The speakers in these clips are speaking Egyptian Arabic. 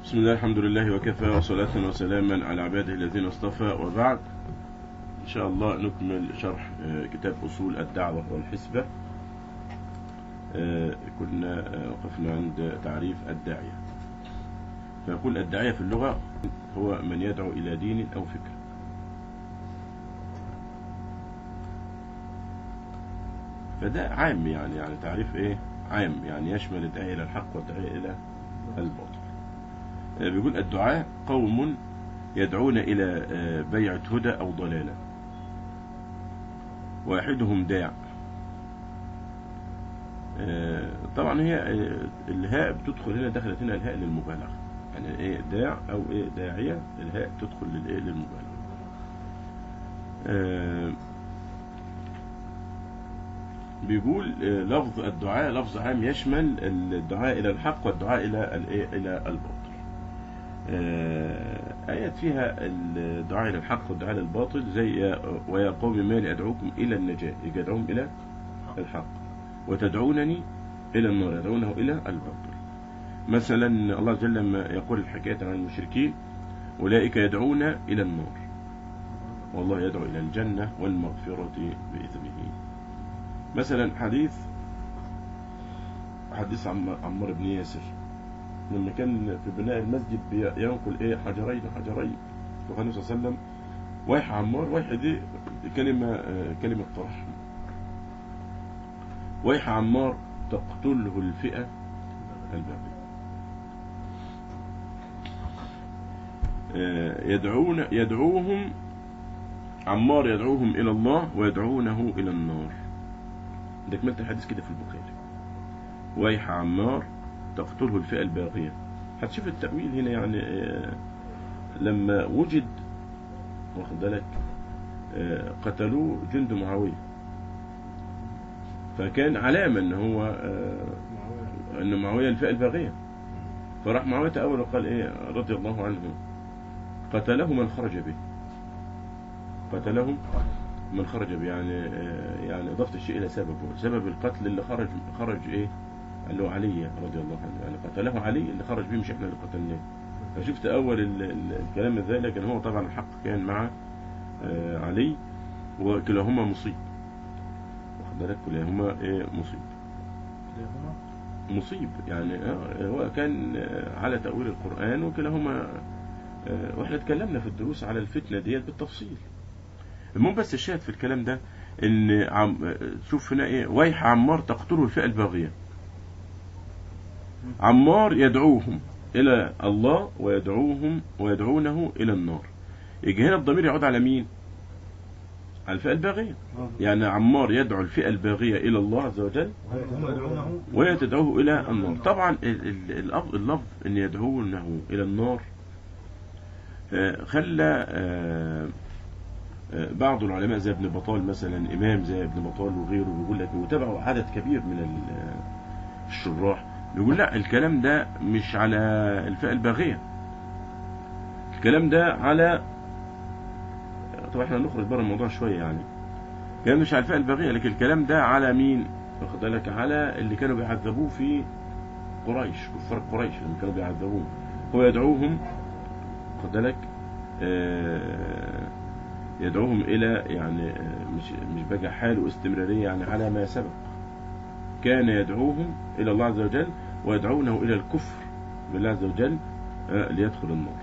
بسم الله الحمد لله وكفى وصلاة وسلاما على عباده الذين اصطفى وبعد إن شاء الله نكمل شرح آه، كتاب أصول الدعوة والحسبة آه، كنا آه، وقفنا عند تعريف الداعية فيقول الداعية في اللغة هو من يدعو إلى دين أو فكرة فده عام يعني يعني تعريف ايه عام يعني يشمل الداعية إلى الحق والداعية إلى الباطل آه، بيقول الدعاء قوم يدعون إلى آه، بيعة هدى أو ضلالة واحدهم داع آه، طبعا هي آه، الهاء بتدخل هنا دخلت هنا الهاء للمبالغة يعني ايه داع او ايه داعية الهاء تدخل للايه للمبالغة آه، بيقول آه، لفظ الدعاء لفظ عام يشمل الدعاء الى الحق والدعاء الى الايه الى الباطل آه، آيات فيها الدعاء إلى الحق والدعاء إلى الباطل زي يا- ويا قوم ما لي أدعوكم إلى النجاة يجي يدعوهم إلى الحق وتدعونني إلى النار يدعونه إلى الباطل مثلا الله عز وجل لما يقول الحكاية عن المشركين أولئك يدعون إلى النار والله يدعو إلى الجنة والمغفرة بإذنه مثلا حديث حديث عم- عمار بن ياسر لما كان في بناء المسجد بي- ينقل ايه حجرين حجرين وقال النبي صلى الله عليه وسلم ويح عمار ويح دي كلمة آه، كلمة ترحم ويح عمار تقتله الفئة الباقية آه، يدعون يدعوهم عمار يدعوهم إلى الله ويدعونه إلى النار ده كملت الحديث كده في البخاري ويح عمار تقتله الفئة الباغية هتشوف التأويل هنا يعني آه، لما وجد واخد بالك آه، قتلوه جند معاوية فكان علامة ان هو آه، ان معاوية الفئة الباغية فراح معاوية أول وقال ايه رضي الله عنه قتله من خرج به قتله من خرج به يعني آه، يعني ضفت الشيء إلى سببه سبب القتل اللي خرج خرج ايه قال له علي رضي الله عنه يعني قتله علي اللي خرج بيه مش احنا اللي قتلناه فشفت اول ال- ال- الكلام ازاي لكن هو طبعا الحق كان مع آه، علي وكلاهما مصيب واخد بالك كلاهما ايه مصيب مصيب يعني آه، هو كان آه، على تأويل القرآن وكلاهما آه، واحنا اتكلمنا في الدروس على الفتنة ديت بالتفصيل المهم بس الشاهد في الكلام ده ان عم آه، شوف هنا ايه ويح عمار تقتله الفئة الباغية عمار يدعوهم إلى الله ويدعوهم ويدعونه إلى النار يجي هنا الضمير يعود على مين على الفئة الباغية يعني عمار يدعو الفئة الباغية إلى الله عز وجل هم يدعونه وهي تدعوه إلى النار طبعا ال- ال- اللفظ اللفظ أن يدعونه إلى النار آه، خلى آه، آه، بعض العلماء زي ابن بطال مثلا إمام زي ابن بطال وغيره بيقول لك وتابعوا عدد كبير من ال- آه، الشراح بيقول لا الكلام ده مش على الفئة الباغية الكلام ده على طبعا احنا نخرج بره الموضوع شوية يعني الكلام مش على الفئة الباغية لكن الكلام ده على مين واخد بالك على اللي كانوا بيعذبوه في قريش كفار قريش لما كانوا بيعذبوه هو يدعوهم واخد بالك آه، يدعوهم الى يعني آه، مش مش بقى حال واستمرارية يعني على ما سبق كان يدعوهم الى الله عز وجل ويدعونه الى الكفر بالله عز وجل آه، ليدخل النار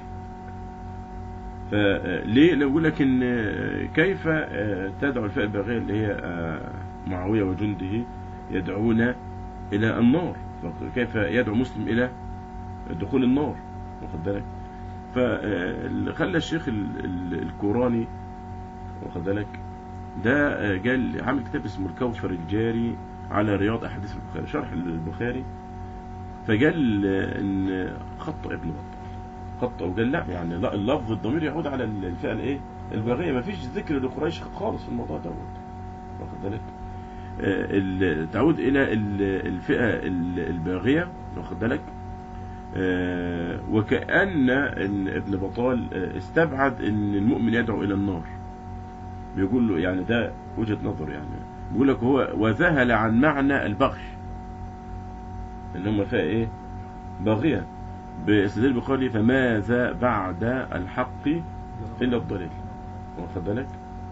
فليه لو يقول لك ان آه، كيف آه، تدعو الفئه الباغيه اللي هي آه، معاويه وجنده يدعون الى النار فكيف يدعو مسلم الى دخول النار واخد بالك فخلى الشيخ ال- ال- الكوراني واخد بالك ده آه، قال عامل كتاب اسمه الكوثر الجاري على رياض احاديث البخاري شرح البخاري فقال آه، ان خط ابن بطال خط وقال لا يعني لا اللفظ الضمير يعود على الفئه الايه الباغيه ما فيش ذكر لقريش خالص في الموضوع دوت واخد بالك آه، ال- تعود الى ال- الفئه ال- الباغيه واخد بالك آه، وكأن إن ابن بطال آه، استبعد ان المؤمن يدعو الى النار بيقول له يعني ده وجهة نظر يعني بيقول لك هو وذهل عن معنى البغي ان هم فيها ايه باغية باستدلال بقوله فماذا بعد الحق إلا الضلال واخد بالك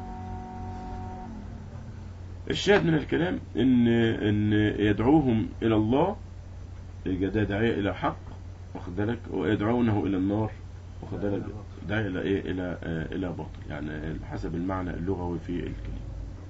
الشاهد من الكلام ان ان يدعوهم الى الله يبقى ده داعيه الى حق واخد بالك ويدعونه الى النار واخد بالك داعيه الى ايه الى آه الى باطل يعني حسب المعنى اللغوي في الكلمه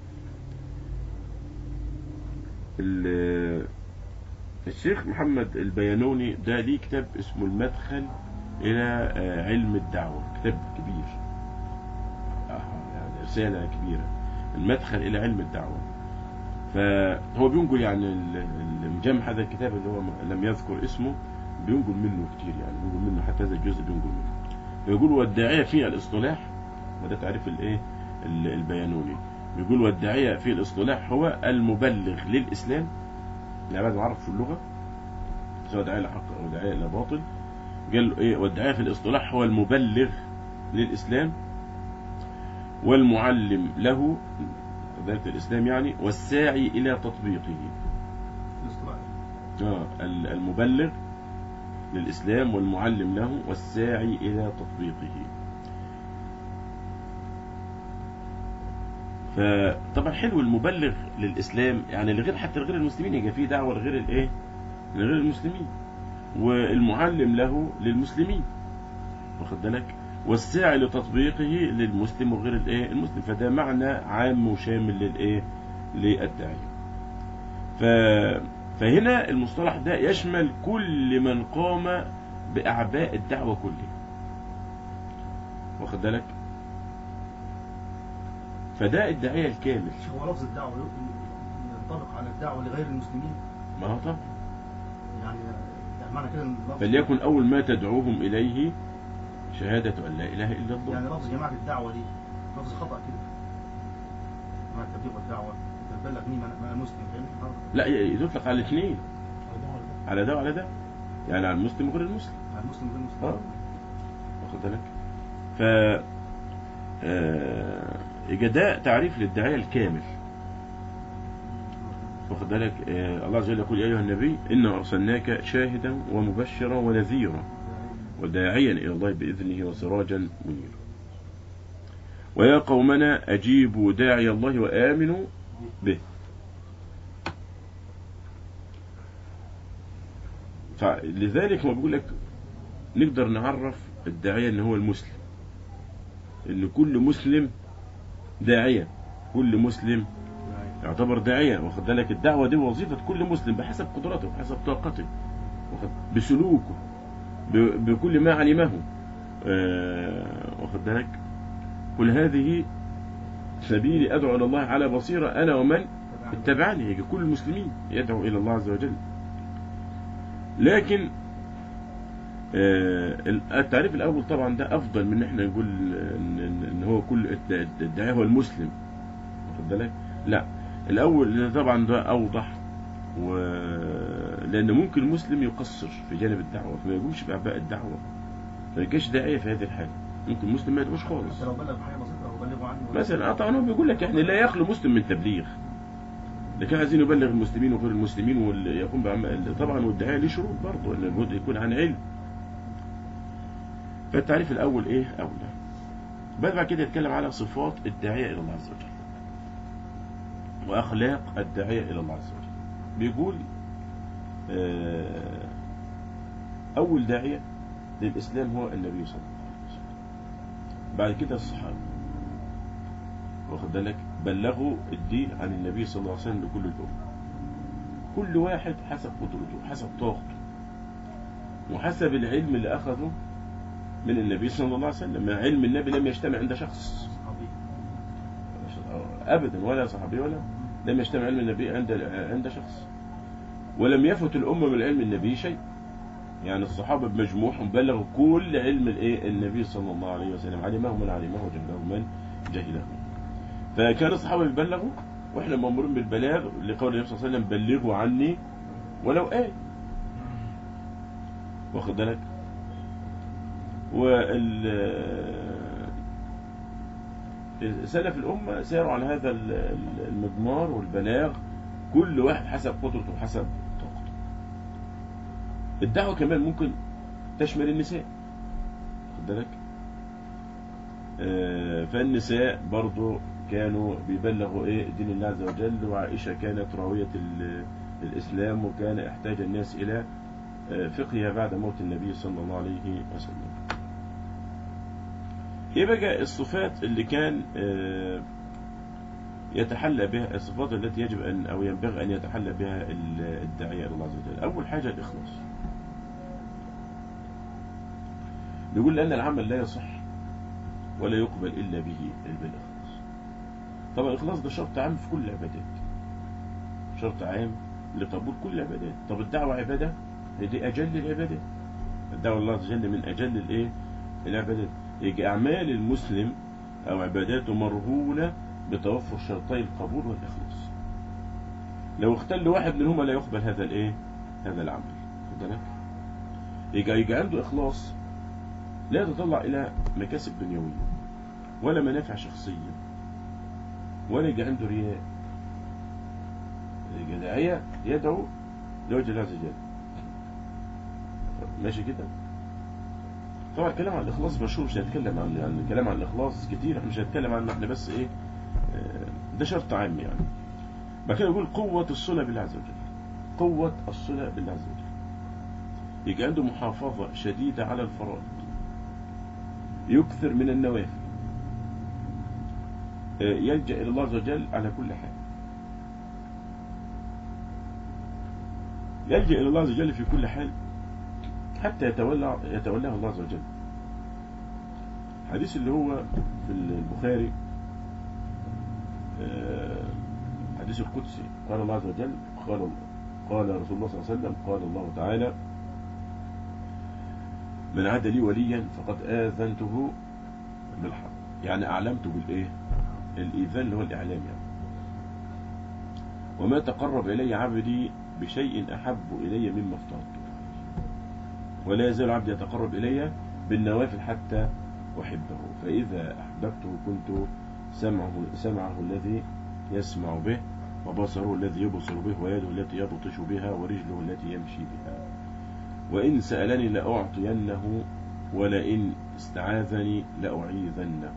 ال- الشيخ محمد البيانوني ده ليه كتاب اسمه المدخل الى آه، علم الدعوه كتاب كبير آه، يعني رساله كبيره المدخل الى علم الدعوه فهو بينقل يعني ال- المجمع هذا الكتاب اللي هو م- لم يذكر اسمه بينقل منه كتير يعني بينقل منه حتى هذا الجزء بينقل منه بيقول والداعية في الاصطلاح وده تعريف الايه ال- البيانوني بيقول والداعية في الاصطلاح هو المبلغ للإسلام يعني بعد ما عرف في اللغة سواء داعية لحق أو داعية إلى باطل قال ايه والداعية في الاصطلاح هو المبلغ للإسلام والمعلم له ذات الإسلام يعني والساعي إلى تطبيقه الاصطلاح آه، ال- المبلغ للإسلام والمعلم له والساعي إلى تطبيقه فطبعا حلو المبلغ للإسلام يعني لغير حتى لغير المسلمين يبقى فيه دعوة لغير الإيه لغير المسلمين والمعلم له للمسلمين واخد بالك والساعي لتطبيقه للمسلم وغير الايه المسلم فده معنى عام وشامل للايه للداعية ف فهنا المصطلح ده يشمل كل من قام بأعباء الدعوة كلها واخد بالك فده الداعية الكامل مش هو لفظ الدعوة ينطبق على الدعوة لغير المسلمين ما هو طبعا يعني يعني معنى كده ان اللفظ فليكن أول ما تدعوهم إليه شهادة أن لا إله إلا الله يعني لفظ جماعة الدعوة دي لفظ خطأ كده جماعة التبليغ والدعوة تبلغ مين من من المسلم فاهم لا ي- يطلق على الاثنين على ده وعلى ده يعني على المسلم وغير المسلم على المسلم غير المسلم آه. واخد بالك ف آه، يبقى ده تعريف للداعية الكامل واخد بالك آه، الله عز وجل يقول يا أيها النبي إنا أرسلناك شاهدا ومبشرا ونذيرا وداعيا إلى الله بإذنه وسراجا منيرا ويا قومنا أجيبوا داعي الله وآمنوا به فلذلك هو بيقول لك نقدر نعرف الداعية ان هو المسلم ان كل مسلم داعية كل مسلم يعتبر داعية واخد بالك الدعوة دي وظيفة كل مسلم بحسب قدراته بحسب طاقته واخد بسلوكه ب- بكل ما علمه آه، واخد بالك كل هذه سبيلي أدعو إلى الله على بصيرة أنا ومن اتبعني يجي كل المسلمين يدعو إلى الله عز وجل لكن آه، التعريف الأول طبعا ده أفضل من إن إحنا نقول إن, إن- إن هو كل الد- الداعية هو المسلم واخد بالك لا الأول ده طبعا ده أوضح و... لأن ممكن المسلم يقصر في جانب الدعوة فما يقومش بأعباء الدعوة ما يجيش داعية في هذه الحالة ممكن المسلم ما يدعوش خالص حتى لو بلغ بحاجة بسيطة هو بلغوا عني ولا- مثلا اه طبعا هو بيقول لك يعني لا يخلو مسلم من تبليغ لكن عايزين يبلغ المسلمين وغير المسلمين ويقوم بعمل طبعا والدعايه ليه شروط برضه ان الجهد يكون عن علم فالتعريف الاول ايه اولى بعد بعد كده يتكلم على صفات الداعيه الى الله عز وجل واخلاق الداعيه الى الله عز وجل بيقول آه، اول داعيه للاسلام هو النبي صلى الله عليه وسلم بعد كده الصحابه واخد بالك بلغوا الدين عن النبي صلى الله عليه وسلم لكل الأمة كل واحد حسب قدرته حسب طاقته وحسب العلم اللي أخذه من النبي صلى الله عليه وسلم علم النبي لم يجتمع عند شخص صحابي أبدا ولا صحابي ولا لم يجتمع علم النبي عند عند شخص ولم يفت الأمة من علم النبي شيء يعني الصحابة بمجموعهم بلغوا كل علم الايه النبي صلى الله عليه وسلم علمه من علمه وجهله من جهله فكان الصحابة بيبلغوا واحنا مأمورين بالبلاغ لقول النبي صلى الله عليه وسلم بلغوا عني ولو آية واخد بالك وال سلف الأمة سيروا على هذا ال- ال- المضمار والبلاغ كل واحد حسب قدرته وحسب طاقته الدعوة كمان ممكن تشمل النساء خد بالك آه، فالنساء برضو كانوا بيبلغوا ايه دين الله عز وجل وعائشة كانت راوية ال- الإسلام وكان احتاج الناس إلى آه، فقهها بعد موت النبي صلى الله عليه وسلم ايه بقى الصفات اللي كان آه، يتحلى بها الصفات التي يجب أن أو ينبغي أن يتحلى بها ال- الداعية إلى الله عز وجل أول حاجة الإخلاص بيقول لأن العمل لا يصح ولا يقبل إلا به بالإخلاص طبعا الإخلاص ده شرط عام في كل العبادات شرط عام لقبول كل العبادات طب الدعوة عبادة هي دي أجل العبادات الدعوة الله عز وجل من أجل الإيه العبادات يجي أعمال المسلم أو عباداته مرهونة بتوفر شرطي القبول والإخلاص لو اختل واحد منهما لا يقبل هذا الإيه هذا العمل خد بالك يجي يجي عنده إخلاص لا يتطلع إلى مكاسب دنيوية ولا منافع شخصية ولا يجي عنده رياء يجي داعية يدعو لوجه الله عز وجل ماشي كده طبعا الكلام عن الإخلاص مشهور مش هنتكلم عن يعني الكلام عن الإخلاص كتير احنا مش هنتكلم عنه احنا بس إيه آه، ده شرط عام يعني بعد كده يقول قوة الصلة بالله عز وجل قوة الصلة بالله عز وجل يجي عنده محافظة شديدة على الفرائض يكثر من النوافل آه، يلجأ إلى الله عز وجل على كل حال يلجأ إلى الله عز وجل في كل حال حتى يتولى يتولاه الله عز وجل حديث اللي هو في البخاري آه، حديث القدسي قال الله عز وجل قال قال رسول الله صلى الله عليه وسلم قال الله تعالى من عاد لي وليا فقد آذنته بالحق يعني أعلمته بالإيه الإيذان اللي هو الإعلام يعني وما تقرب إلي عبدي بشيء أحب إلي مما افترضته ولا يزال عبدي يتقرب إلي بالنوافل حتى أحبه فإذا أحببته كنت سمعه, سمعه الذي يسمع به وبصره الذي يبصر به ويده التي يبطش بها ورجله التي يمشي بها وإن سألني لأعطينه ولئن استعاذني لأعيذنه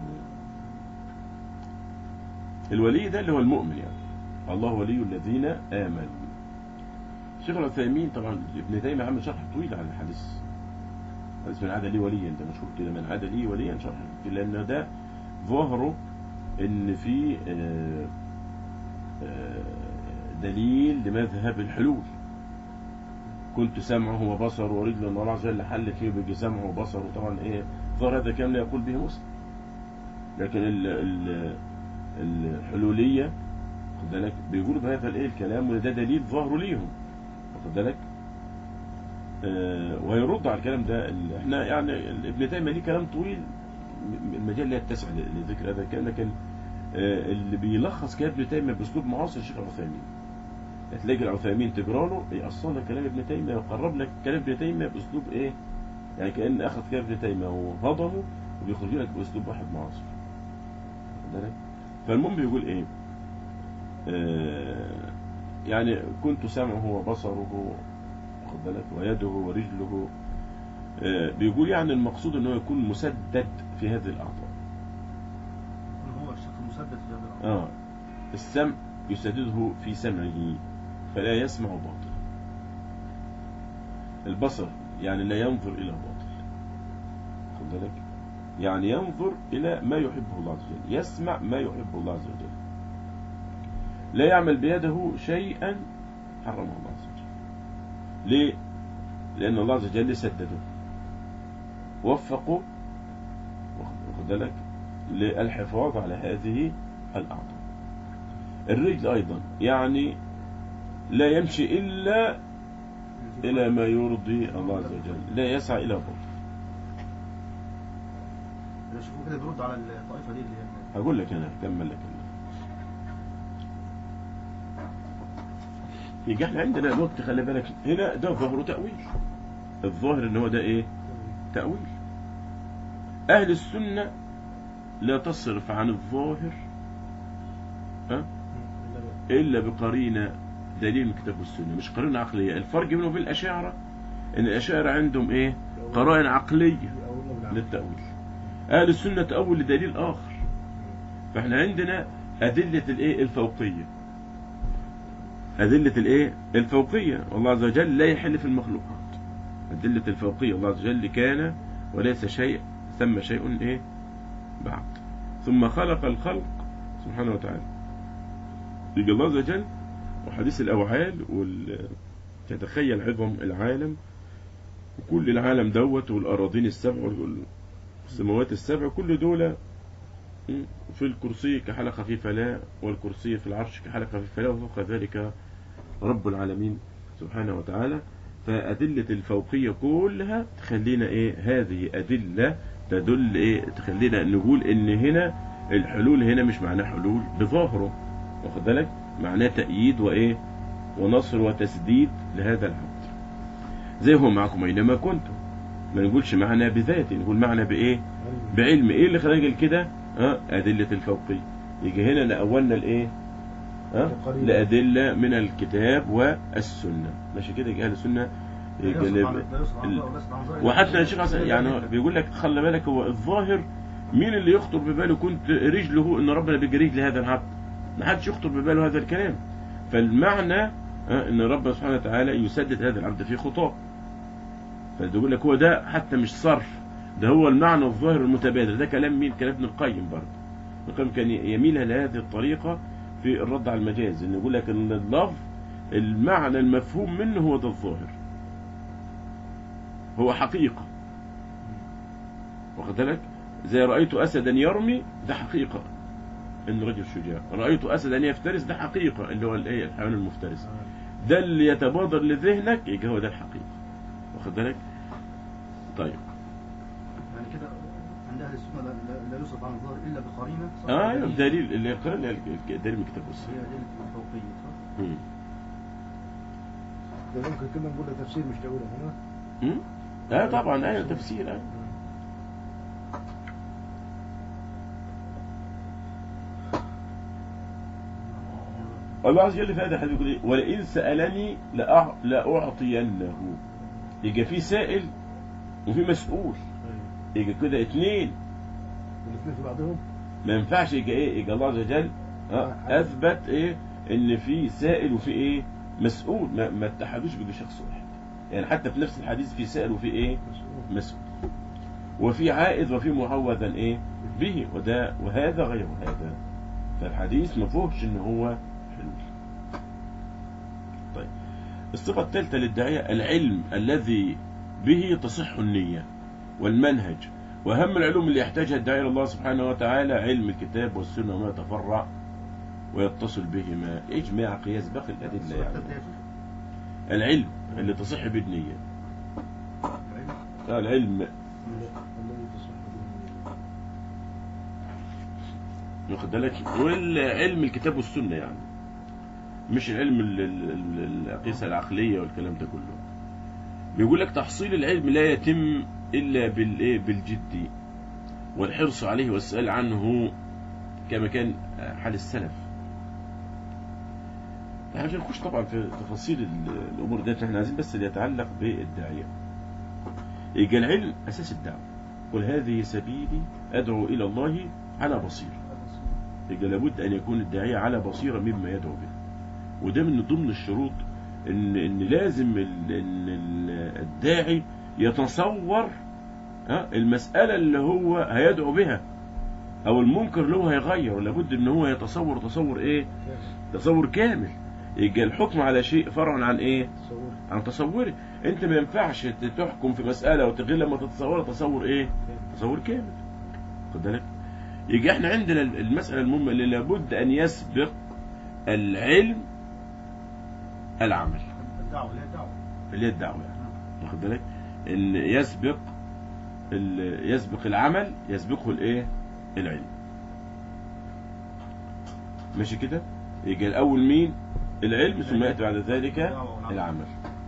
الولي ده اللي هو المؤمن يعني الله ولي الذين آمنوا الشيخ العثيمين طبعا ابن تيمية عمل شرح طويل عن الحديث حديث من عاد لي وليا انت مشهور كده من عاد لي وليا شرح لأن ده ظاهره ان في آه، آه، دليل لمذهب الحلول كنت سمعه وبصره ورجله ان الله عز وجل حل فيه بيجي سمعه وبصره طبعا ايه ظهر هذا كان لا يقول به مسلم لكن ال ال الحلولية خد بالك بيقولوا بهذا الايه الكلام وده دليل ظاهره ليهم واخد بالك آه ويرد على الكلام ده ال- احنا يعني ابن تيمية ليه كلام طويل م- المجال لا يتسع ل- لذكر هذا الكلام لكن آه اللي بيلخص كلام ابن تيمية باسلوب معاصر الشيخ العثيمين تلاقي العثيمين تقرا له يأصل لك كلام ابن تيمية ويقرب لك كلام ابن تيمية باسلوب ايه يعني كأن اخذ كلام ابن تيمية وهضمه وبيخرج لك باسلوب واحد معاصر واخد بالك فالمهم بيقول ايه آه يعني كنت سمعه وبصره واخد بالك ويده ورجله آه بيقول يعني المقصود انه يكون مسدد في هذه الاعضاء هو الشخص المسدد في هذا الأمر اه السمع يسدده في سمعه فلا يسمع باطل البصر يعني لا ينظر إلى باطل خد بالك يعني ينظر إلى ما يحبه الله عز وجل يسمع ما يحبه الله عز وجل لا يعمل بيده شيئا حرمه الله عز وجل ليه؟ لأن الله عز وجل سدده وفقه واخد بالك للحفاظ على هذه الأعضاء الرجل أيضا يعني لا يمشي إلا إلى ما يرضي الله عز وجل لا يسعى إلى باطل شوفوا كده بيرد على الطائفة دي اللي هي هقول لك أنا هكمل لك أنا يجي احنا عندنا الوقت خلي بالك هنا ده ظاهره تأويل الظاهر ان هو ده ايه تأويل اهل السنة لا تصرف عن الظاهر ها إلا بقرينة دليل من كتاب السنة مش قرينة عقلية الفرق بينه وبين الأشاعرة إن الأشاعرة عندهم إيه قرائن عقلية يقولنا بالعقل. للتأويل أهل السنة تأول لدليل آخر فاحنا عندنا أدلة الإيه الفوقية أدلة الإيه الفوقية والله عز وجل لا يحل في المخلوقات أدلة الفوقية الله عز وجل كان وليس شيء ثم شيء إيه بعد ثم خلق الخلق سبحانه وتعالى يجي الله عز وجل وحديث الأوعال وال... تتخيل عظم العالم وكل العالم دوت والأراضين السبع والسماوات السبع كل دول في الكرسي كحلقة في فلاة والكرسي في العرش كحلقة في فلاة وفوق ذلك رب العالمين سبحانه وتعالى فأدلة الفوقية كلها تخلينا إيه هذه أدلة تدل إيه تخلينا نقول إن هنا الحلول هنا مش معناه حلول بظاهره واخد بالك معناه تأييد وإيه ونصر وتسديد لهذا العبد زي هو معكم أينما كنتم ما نقولش معنا بذاته نقول معنا بإيه علم. بعلم ايه اللي خلانا نقول كده ها ادله الفوقيه يجي هنا نأولنا الايه ها القرينة. لادله من الكتاب والسنه ماشي كده يجي اهل السنه يجي لا يصرف عن- ال- لا يصرف عن ال- ظاهر- لا يصرف عن ظاهر. وحتى الشيخ حسن يعني هو بيقول لك خلي بالك هو الظاهر مين اللي يخطر بباله كنت رجله ان ربنا بيجريه لهذا العبد ما حدش يخطر بباله هذا الكلام فالمعنى ها، ان ربنا سبحانه وتعالى يسدد هذا العبد في خطاه فبيقول لك هو ده حتى مش صرف ده هو المعنى الظاهر المتبادل ده كلام مين كلام ابن القيم برضه ابن القيم كان يميل لهذه الطريقة في الرد على المجاز انه يقول لك ان اللفظ المعنى المفهوم منه هو ده الظاهر هو حقيقة واخد بالك زي رأيت أسدا يرمي ده حقيقة إن رجل شجاع رأيت أسدا يفترس ده حقيقة اللي هو الإيه الحيوان المفترس ده اللي يتبادر لذهنك يبقى هو ده الحقيقة واخد بالك طيب يعني كده عند اهل السنه لا, لا, لا يصرف عن الظاهر الا بقرينه صح؟ اه ايوه دليل. دليل اللي يقرأ اللي هي دليل من كتاب السنة هي ادله الفوقيه صح؟ مم. ده ممكن كنا نقول ده تفسير مش تأويل هنا مم. اه طبعا ايوه تفسير آه. الله عز وجل في هذا الحديث يقول ايه ولئن سألني لأع... لأعطينه يبقى في سائل وفي مسؤول يبقى كده اتنين الاثنين في بعضهم ما ينفعش يبقى ايه يبقى الله عز وجل آه، اثبت ايه ان في سائل وفي ايه مسؤول ما, ما اتحدوش بيجي شخص واحد يعني حتى في نفس الحديث في سائل وفي ايه مسؤول مسؤول وفي عائد وفي معوذا ايه به وده وهذا غير هذا فالحديث ما فيهوش ان هو حلول طيب الصفة الثالثة للداعية العلم الذي به تصح النية والمنهج وأهم العلوم اللي يحتاجها الداعية إلى الله سبحانه وتعالى علم الكتاب والسنة وما يتفرع ويتصل بهما إجماع قياس باقي الأدلة السورة يعني الثالثة يا شيخ. العلم اللي تصح بالنية العلم. آه، العلم الذي تصح به واخد بالك والعلم الكتاب والسنة يعني مش العلم ال- ال- ال- القياسة العقلية والكلام ده كله بيقول لك تحصيل العلم لا يتم إلا بالإيه بالجد والحرص عليه والسؤال عنه كما كان حال السلف احنا مش هنخش طبعا في تفاصيل ال- الأمور ديت احنا عايزين بس اللي يتعلق بالداعية يبقى العلم أساس الدعوة قل هذه سبيلي أدعو إلى الله على بصير يبقى لابد أن يكون الداعية على بصيرة مما يدعو به وده من ضمن الشروط إن إن لازم ال- إن ال- الداعي يتصور ها، المسألة اللي هو هيدعو بها أو المنكر اللي هو هيغير لابد إن هو يتصور تصور إيه؟ تصور كامل يبقى الحكم على شيء فرع عن إيه؟ تصور عن تصوري أنت ما ينفعش تحكم في مسألة وتغير لما تتصور تصور إيه؟ تصور كامل خد بالك يجي احنا عندنا المسألة المهمة اللي لابد أن يسبق العلم العمل الدعوة اللي هي الدعوة اللي هي الدعوة يعني واخد بالك ان يسبق ال- يسبق العمل يسبقه الايه العلم ماشي كده يجي الاول مين العلم ثم ياتي بعد ذلك العمل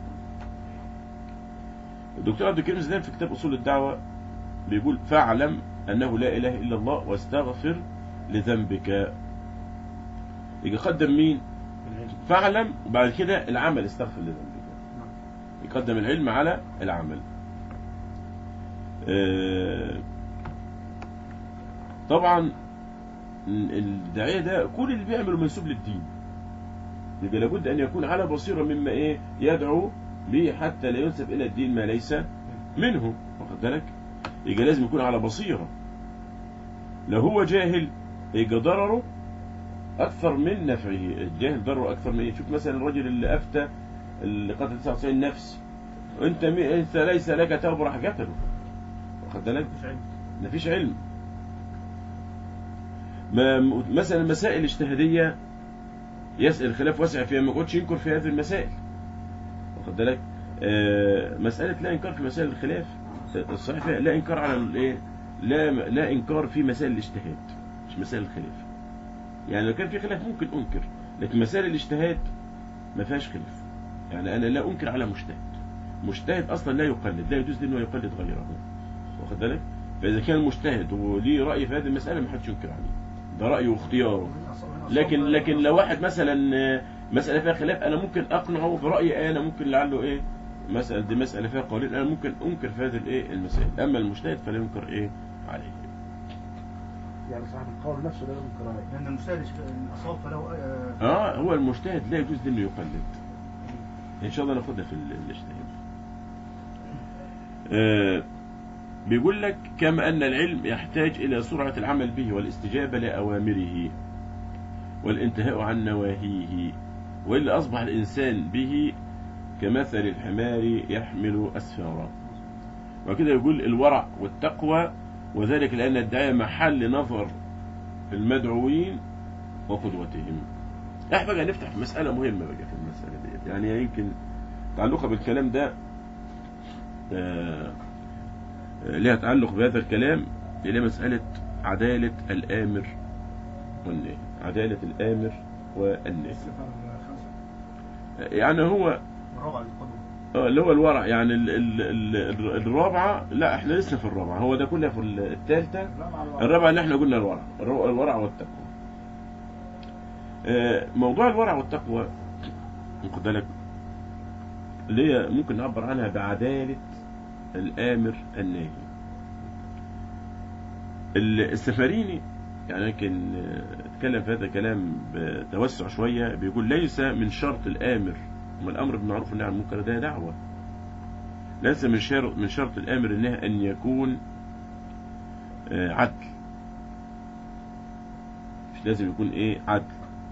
الدكتور عبد الكريم زيدان في كتاب اصول الدعوه بيقول فاعلم انه لا اله الا الله واستغفر لذنبك يجي قدم مين العلم فاعلم وبعد كده العمل استغفر لذنبك يقدم العلم على العمل آه، طبعا الداعية ده كل اللي بيعمله منسوب للدين يبقى لابد أن يكون على بصيرة مما إيه يدعو به حتى لا ينسب إلى الدين ما ليس منه واخد بالك يبقى لازم يكون على بصيرة لو هو جاهل يبقى ضرره أكثر من نفعه الجاهل ضرره أكثر من شوف مثلا الرجل اللي أفتى اللي قتل 99 نفس أنت م... أنت ليس لك توبة راح قتله واخد بالك مفيش علم مفيش علم ما مثلا المسائل الاجتهادية يسأل الخلاف واسع فيها ما يقعدش ينكر في هذه المسائل واخد بالك آه، مسألة لا إنكار في مسائل الخلاف الصحيح فيها لا إنكار على الإيه لا لا إنكار في مسائل الاجتهاد مش مسائل الخلاف يعني لو كان في خلاف ممكن أنكر لكن مسائل الاجتهاد ما فيهاش خلاف يعني أنا لا أنكر على مجتهد مجتهد أصلا لا يقلد لا يجوز أنه يقلد غيره واخد بالك فإذا كان مجتهد وليه رأي في هذه المسألة ما حدش ينكر عليه ده رأيه واختياره لكن لكن لو واحد مثلا آه، مسألة فيها خلاف أنا ممكن أقنعه برأيي أنا ممكن لعله إيه مسألة دي مسألة فيها قولين أنا ممكن أنكر في هذه الإيه المسائل أما المجتهد فلا ينكر إيه عليه يعني صاحب القول نفسه لا ينكر عليه لأن المجتهد إن أصاب فله آه، آه هو المجتهد لا يجوز له إنه يقلد إن شاء الله ناخدها في ال- الاجتهاد آه بيقول لك كما أن العلم يحتاج إلى سرعة العمل به والاستجابة لأوامره والانتهاء عن نواهيه واللي أصبح الإنسان به كمثل الحمار يحمل أسفارا وكده يقول الورع والتقوى وذلك لأن الدعاية محل نظر المدعوين وقدوتهم احنا بقى نفتح في مسألة مهمة بقى في المسألة دي يعني يمكن تعلقها بالكلام ده آه، آه، لها تعلق بهذا الكلام اللي هي مسألة عدالة الآمر والنهي عدالة الآمر والنهي يعني هو الرابع للقدوة آه، اللي هو الورع يعني ال ال ال الرابعة لا احنا لسه في الرابعة هو ده كله في الثالثة لا مع الوعي. الرابعة اللي احنا قلنا الورع الرو- الورع والتقوى آه، موضوع الورع والتقوى واخد بالك اللي هي ممكن نعبر عنها بعدالة الآمر الناهي ال- السفريني يعني يمكن آه، اتكلم في هذا الكلام بتوسع شوية بيقول ليس من شرط الآمر وما الأمر بالمعروف والنهي عن المنكر ده دعوة ليس من شرط من شرط الآمر النهي أن يكون آه، عدل مش لازم يكون ايه عدل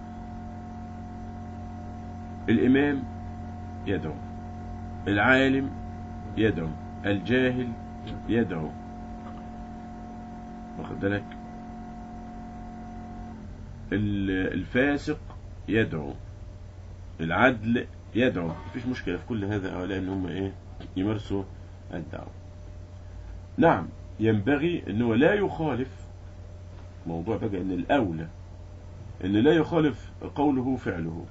الإمام يدعو العالم يدعو الجاهل يدعو واخد بالك ال- الفاسق يدعو العدل يدعو مفيش مشكلة في كل هذا هؤلاء ان هم ايه يمارسوا الدعوة نعم ينبغي انه لا يخالف موضوع بقى ان الاولى ان لا يخالف قوله فعله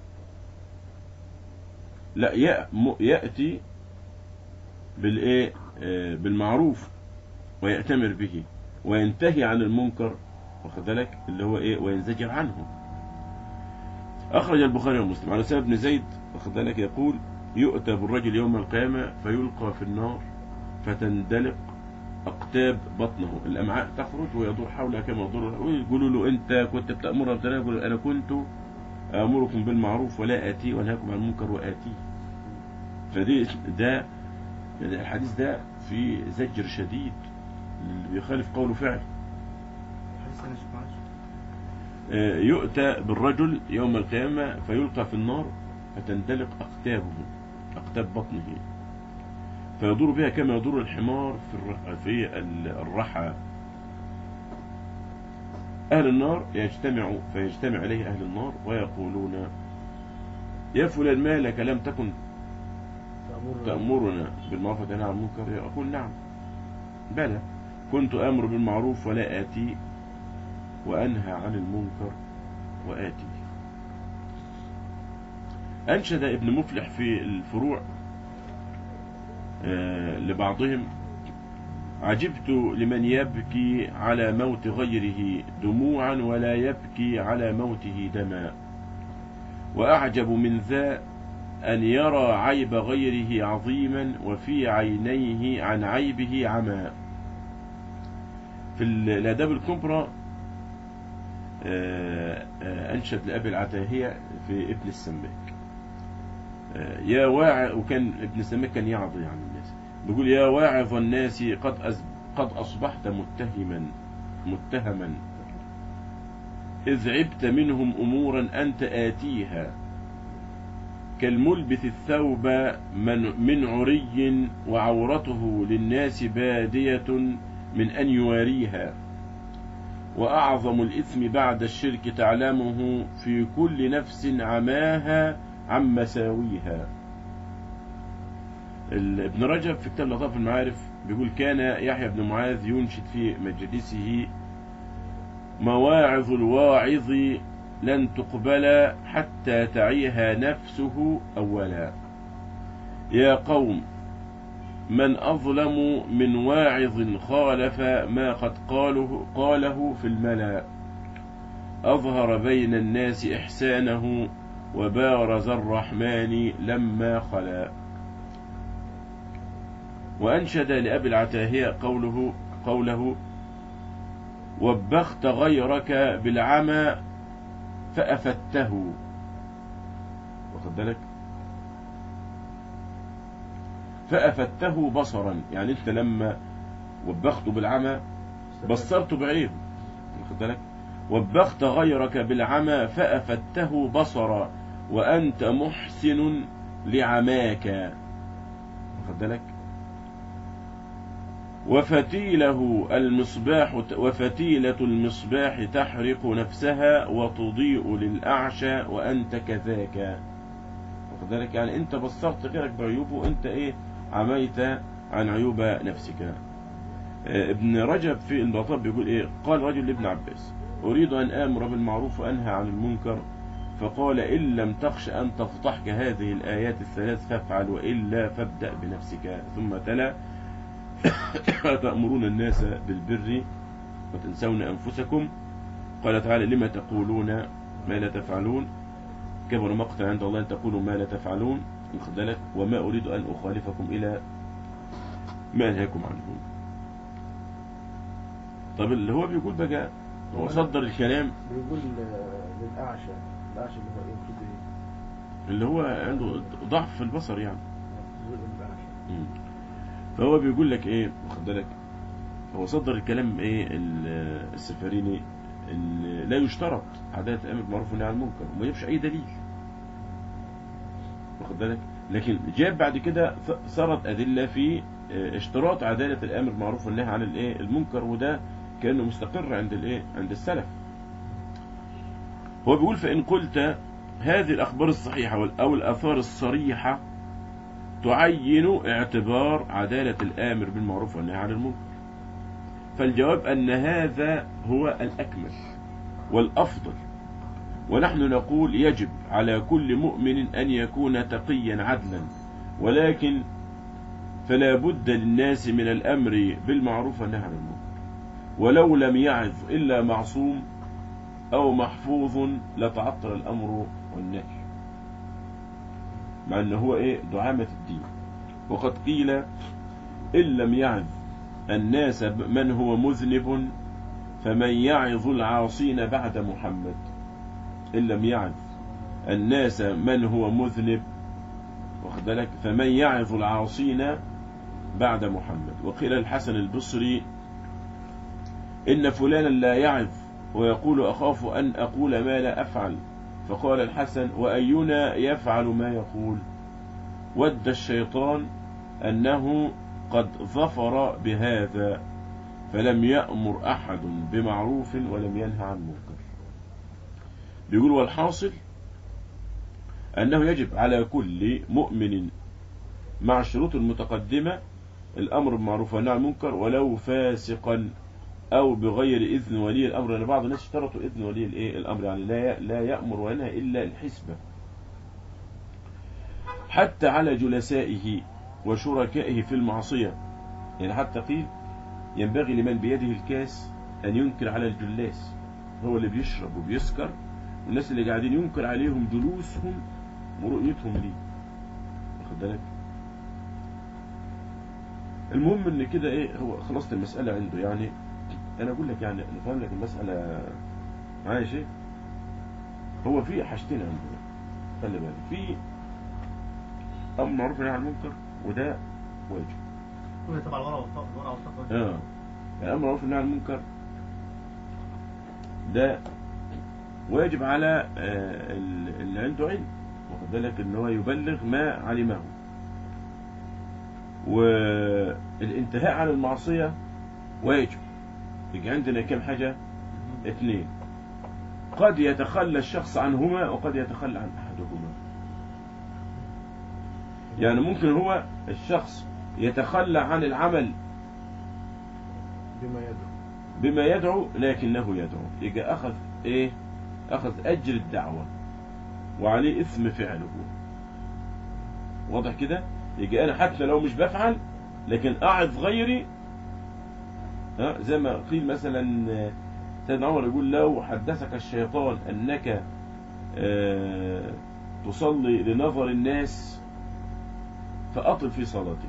لا يأم- يأتي بالايه آه، بالمعروف ويأتمر به وينتهي عن المنكر واخد بالك اللي هو ايه وينزجر عنه اخرج البخاري ومسلم على سبب بن زيد واخد بالك يقول يؤتى بالرجل يوم القيامة فيلقى في النار فتندلق أقتاب بطنه الأمعاء تخرج ويدور حولها كما يدور ويقولوا له أنت كنت بتأمرنا بتنا يقول أنا كنت آمركم بالمعروف ولا آتي وأنهاكم عن المنكر وآتي فدي ده يعني الحديث ده في زجر شديد اللي بيخالف قوله فعل حديث أنا شوف معلش آه، يؤتى بالرجل يوم القيامة فيلقى في النار فتندلق أقتابه أقتاب بطنه فيدور بها كما يدور الحمار في الر- في ال- الرحى أهل النار يجتمع فيجتمع إليه أهل النار ويقولون يا فلان ما لك لم تكن تأمر تأمرنا بالمعروف وتنهى عن المنكر يقول نعم بلى كنت أمر بالمعروف ولا آتي وأنهى عن المنكر وآتي أنشد ابن مفلح في الفروع آه، لبعضهم عجبت لمن يبكي على موت غيره دموعا ولا يبكي على موته دما وأعجب من ذا أن يرى عيب غيره عظيما وفي عينيه عن عيبه عمى في ال- الآداب الكبرى آه، آه، أنشد لأبي العتاهية في ابن السماك آه، يا واعظ وكان ابن السماك كان يعظ يعني الناس بيقول يا واعظ الناس قد أز... قد أصبحت متهما متهما إذ عبت منهم أمورا أنت آتيها كالملبث الثوب من, من عري وعورته للناس بادية من أن يواريها وأعظم الإثم بعد الشرك تعلمه في كل نفس عماها عن مساويها ال- ابن رجب في كتاب لطاف المعارف بيقول كان يحيى بن معاذ ينشد في مجلسه مواعظ الواعظ لن تقبل حتى تعيها نفسه أولا يا قوم من أظلم من واعظ خالف ما قد قاله, قاله في الملأ أظهر بين الناس إحسانه وبارز الرحمن لما خلا وأنشد لأبي العتاهية قوله قوله وبخت غيرك بالعمى فأفدته واخد بالك فأفدته بصرا يعني انت لما وبخته بالعمى بصرته بعينه واخد بالك وبخت غيرك بالعمى فأفدته بصرا وأنت محسن لعماك واخد بالك وفتيله المصباح وفتيلة المصباح تحرق نفسها وتضيء للأعشى وأنت كذاك واخد بالك يعني أنت بصرت غيرك بعيوبه وأنت إيه عميت عن عيوب نفسك آه، ابن رجب في البطاب بيقول إيه قال رجل لابن عباس أريد أن آمر بالمعروف وأنهى عن المنكر فقال إن لم تخش أن تفضحك هذه الآيات الثلاث فافعل وإلا فابدأ بنفسك ثم تلا تأمرون الناس بالبر وتنسون أنفسكم قال تعالى لما تقولون ما لا تفعلون كبر مقتا عند الله أن تقولوا ما لا تفعلون واخد بالك وما أريد أن أخالفكم إلى ما أنهاكم عنه طب اللي هو بيقول بقى هو صدر الكلام بيقول آه، للأعشى الأعشى اللي هو إيه المفروض إيه؟ اللي هو عنده ضعف في البصر يعني بيقول للأعشى مم. فهو بيقول لك ايه واخد بالك هو صدر الكلام ايه ال- السفاريني ان لا يشترط عدالة الامر بالمعروف والنهي عن المنكر وما يجيبش اي دليل واخد بالك لكن جاب بعد كده ث- سرد ادله في اه، اشتراط عدالة الامر بالمعروف والنهي عن الايه المنكر وده كانه مستقر عند الايه عند السلف هو بيقول فان قلت هذه الاخبار الصحيحه وال- او الاثار الصريحه تعين اعتبار عدالة الآمر بالمعروف والنهي عن المنكر فالجواب أن هذا هو الأكمل والأفضل ونحن نقول يجب على كل مؤمن أن يكون تقيا عدلا ولكن فلا بد للناس من الأمر بالمعروف والنهي عن المنكر ولو لم يعظ إلا معصوم أو محفوظ لتعطل الأمر والنهي مع أنه هو إيه دعامة الدين وقد قيل إن لم يعظ الناس ب- من هو مذنب فمن يعظ العاصين بعد محمد إن لم يعظ الناس من هو مذنب واخد بالك فمن يعظ العاصين بعد محمد وقيل الحسن البصري إن فلانا لا يعظ ويقول أخاف أن أقول ما لا أفعل فقال الحسن وأينا يفعل ما يقول ود الشيطان أنه قد ظفر بهذا فلم يأمر أحد بمعروف ولم ينهى عن منكر بيقول والحاصل أنه يجب على كل مؤمن مع الشروط المتقدمة الأمر بالمعروف والنهي عن المنكر ولو فاسقا أو بغير إذن ولي الأمر لأن بعض الناس اشترطوا إذن ولي الإيه الأمر يعني لا لا يأمر وينهى إلا الحسبة حتى على جلسائه وشركائه في المعصية يعني حتى قيل ينبغي لمن بيده الكاس أن ينكر على الجلاس هو اللي بيشرب وبيسكر والناس اللي قاعدين ينكر عليهم جلوسهم ورؤيتهم ليه واخد بالك المهم ان كده ايه هو خلصت المسألة عنده يعني انا اقول لك يعني نفهم لك المساله معايا يا شيخ هو في حاجتين عندنا خلي بالك في امر معروف ونهي عن المنكر وده واجب كل تبع الورع والتقوى الورع والتقوى اه يعني الامر معروف ونهي عن المنكر ده واجب على آه، ال- اللي عنده علم واخد بالك ان هو يبلغ ما علمه والانتهاء عن المعصية واجب يجي عندنا كم حاجة اثنين قد يتخلى الشخص عنهما وقد يتخلى عن احدهما يعني ممكن هو الشخص يتخلى عن العمل بما يدعو بما يدعو لكنه يدعو يجي أخذ إيه أخذ أجر الدعوة وعليه إثم فعله واضح كده يجي أنا حتى لو مش بفعل لكن أعظ غيري ها زي ما قيل مثلا آه، سيدنا عمر يقول لو حدثك الشيطان أنك آه، تصلي لنظر الناس فأطل في صلاتك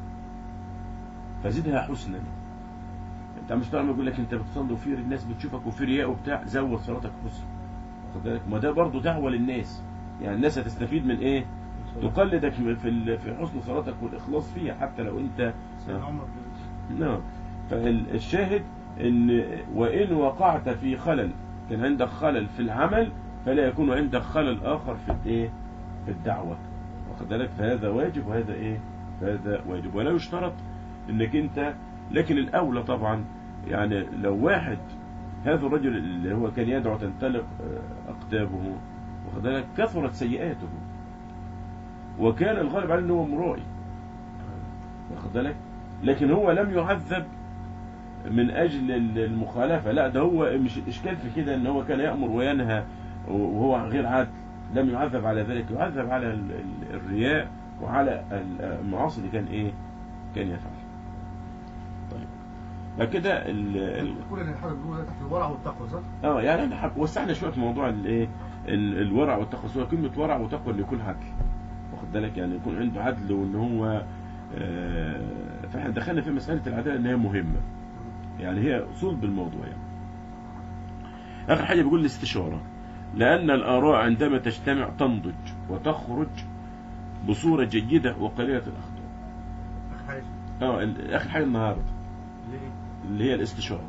فزدها حسنا انت مش تعمل يقول لك انت بتصلي وفي الناس بتشوفك وفي رياء وبتاع زود صلاتك حسن واخد بالك ما ده برضه دعوه للناس يعني الناس هتستفيد من ايه تقلدك في ال- في حسن صلاتك والاخلاص فيها حتى لو انت سيدنا عمر نعم فالشاهد ان وان وقعت في خلل كان عندك خلل في العمل فلا يكون عندك خلل اخر في الايه في الدعوه واخد بالك فهذا واجب وهذا ايه فهذا واجب ولا يشترط انك انت لكن الاولى طبعا يعني لو واحد هذا الرجل اللي هو كان يدعو تنطلق آه، اقدامه واخد بالك كثرت سيئاته وكان الغالب عليه ان هو مرائي واخد بالك لكن هو لم يعذب من اجل المخالفه لا ده هو مش الاشكال في كده ان هو كان يامر وينهى وهو غير عادل لم يعذب على ذلك يعذب على ال- ال- الرياء وعلى المعاصي اللي كان ايه كان يفعل طيب فكده ال- ال- كل اللي حضرتك بتقوله ده تحت الورع والتقوى صح؟ اه يعني احنا حب- وسعنا شويه في موضوع الايه ال- الورع والتقوى سواء كلمه ورع وتقوى ان يكون عدل واخد بالك يعني يكون عنده عدل وان هو آه، فاحنا دخلنا في مساله العداله ان هي مهمه يعني هي صلب الموضوع يعني اخر حاجه بيقول الاستشاره لان الاراء عندما تجتمع تنضج وتخرج بصوره جيده وقليله الاخطاء اخر حاجه اه ال- اخر حاجه النهارده ليه؟ اللي هي الاستشاره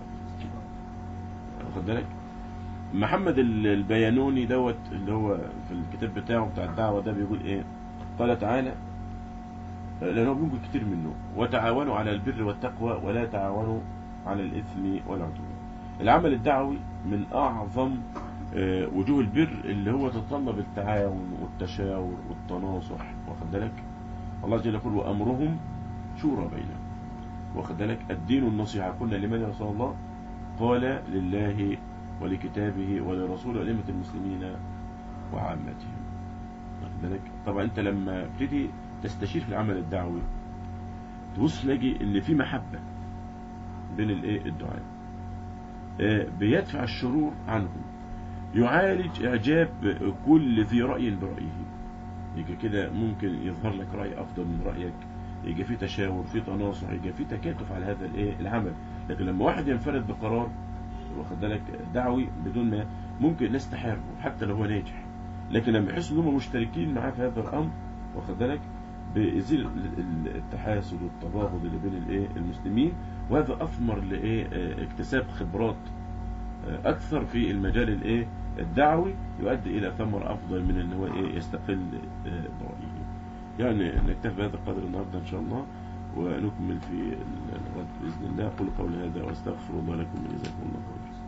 واخد بالك محمد ال- البيانوني دوت اللي هو في الكتاب بتاعه بتاع الدعوة ده بيقول ايه قال تعالى لأنه بيقول كتير منه وتعاونوا على البر والتقوى ولا تعاونوا على الإثم والعدوان العمل الدعوي من أعظم آه، وجوه البر اللي هو تتطلب التعاون والتشاور والتناصح واخد بالك الله جل يقول وأمرهم شورى بينهم واخد بالك الدين النصيحة قلنا لمن يا رسول الله قال لله ولكتابه ولرسوله ولأئمة المسلمين وعامتهم واخد بالك طبعا انت لما تبتدي تستشير في العمل الدعوي تبص تلاقي ان في محبة بين الايه الدعاء آه، بيدفع الشرور عنهم يعالج اعجاب كل ذي رأي برأيه يجي كده ممكن يظهر لك رأي افضل من رأيك يجي في تشاور في تناصح يجي في تكاتف على هذا الايه العمل لكن لما واحد ينفرد بقرار واخد بالك دعوي بدون ما ممكن الناس تحاربه حتى لو هو ناجح لكن لما يحسوا ان هم مشتركين معاه في هذا الامر واخد بالك بيزيل ال- ال- التحاسد والتباغض اللي بين الايه المسلمين وهذا اثمر لايه آه، اكتساب خبرات آه، اكثر في المجال الايه الدعوي يؤدي الى ثمر افضل من ان هو ايه يستقل آه، برأيه يعني نكتفي بهذا القدر النهارده ان شاء الله ونكمل في الغد باذن الله اقول قولي هذا واستغفر الله لكم جزاكم الله خيرا